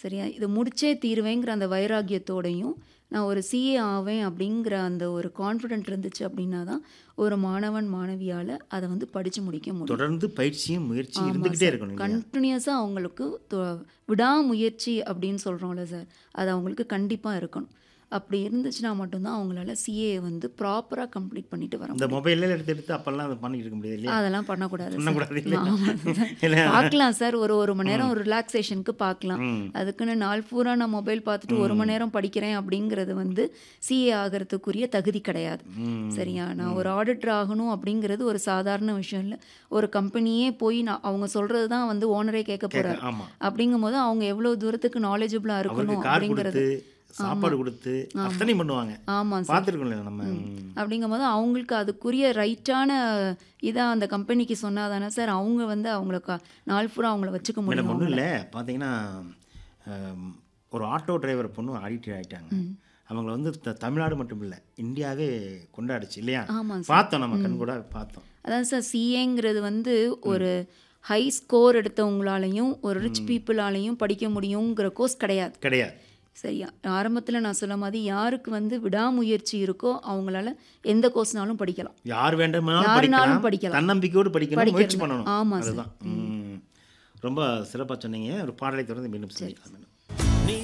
சரியா இதை முடிச்சே தீருவேங்கிற அந்த வைராக்கியத்தோடையும் நான் ஒரு சிஏ ஆவேன் அப்படிங்கிற அந்த ஒரு கான்ஃபிடென்ட் இருந்துச்சு அப்படின்னா தான் ஒரு மாணவன் மாணவியால் அதை வந்து படித்து முடிக்க முடியும் தொடர்ந்து பயிற்சியும் முயற்சியும் இருந்துக்கிட்டே இருக்கணும் இல்லையா? கண்டினியூஸாக அவங்களுக்கு தொ- விடாமுயற்சி அப்படின்னு சொல்கிறோம்ல சார் அது அவங்களுக்கு கண்டிப்பாக இருக்கணும் அப்படி இருந்துச்சுன்னா மட்டும்தான் அவங்களால சிஏ வந்து ப்ராப்பராக கம்ப்ளீட் பண்ணிட்டு வர இந்த மொபைல்ல எடுத்து எடுத்து அப்பெல்லாம் அதை பண்ணிட்டு இருக்க முடியாது இல்லையா அதெல்லாம் பண்ணக்கூடாது சார். பண்ணக்கூடாது இல்லையா? ஆமா சார். இல்லையா? பார்க்கலாம் சார் ஒரு ஒரு மணி நேரம் ஒரு ரிலாக்ஸேஷனுக்கு பார்க்கலாம் ம். அதுக்குன்னு நாள் பூரா நான் மொபைல் பார்த்துட்டு ஒரு மணி நேரம் படிக்கிறேன் அப்படிங்கிறது வந்து சிஏ ஆகிறதுக்குரிய தகுதி கிடையாது ம். சரியா நான் ஒரு ஆடிட்டர் ஆகணும் அப்படிங்கிறது ஒரு சாதாரண விஷயம் இல்லை ஒரு கம்பெனியே போய் நான் அவங்க சொல்றது தான் வந்து ஓனரே கேட்க போறாரு ஆமா அப்படிங்கும்போது அவங்க எவ்வளவு தூரத்துக்கு நாலேஜபிளா அவருக்கு இருக்கணும் கார் அப்படிங்கிறது கொடுத்து சாப்பாடு கொடுத்து அத்தனை பண்ணுவாங்க ஆமா சார் பார்த்துருக்கோம்ல நம்ம ம். அப்படிங்கும்போது அவங்களுக்கு அதுக்குரிய ரைட்டான இதாக அந்த கம்பெனிக்கு சொன்னாதானே சார் அவங்க வந்து அவங்கள க- நாள் பூரா அவங்கள வச்சுக்க மேடம் முடியும் ஒன்றும் இல்லை பார்த்தீங்கன்னா ஆம், ஒரு ஆட்டோ டிரைவர் பொண்ணு ஆடிட்டர் ஆயிட்டாங்க அவங்கள வந்து த- தமிழ்நாடு மட்டும் இல்லை இந்தியாவே கொண்டாடுச்சு இல்லையா ஆமாம் சார் பார்த்தோம் நம்ம கண் கூட பார்த்தோம் அதான் சார் சிஏங்கிறது வந்து ஒரு ஹை ஸ்கோர் எடுத்தவங்களாலையும் ஒரு ரிச் பீப்புளாலையும் படிக்க முடியுங்கிற கோர்ஸ் கிடையாது கிடையாது சரியா ஆரம்பத்தில் நான் சொன்ன மாதிரி யாருக்கு வந்து விடாமுயற்சி இருக்கோ அவங்களால எந்த கோர்ஸ்னாலும் படிக்கலாம் யார் வேண்டுமானாலும் யாருனாலும் படிக்கலாம் படிக்கலாம். தன்னம்பிக்கையோடு படிக்கணும் படிக்கிறது. முயற்சி பண்ணணும் ஆமா சார். அதுதான் ம். ரொம்ப சிறப்பாக சொன்னீங்க ஒரு பாடலை தொடர்ந்து மீண்டும் சந்திக்கலாம் மேடம்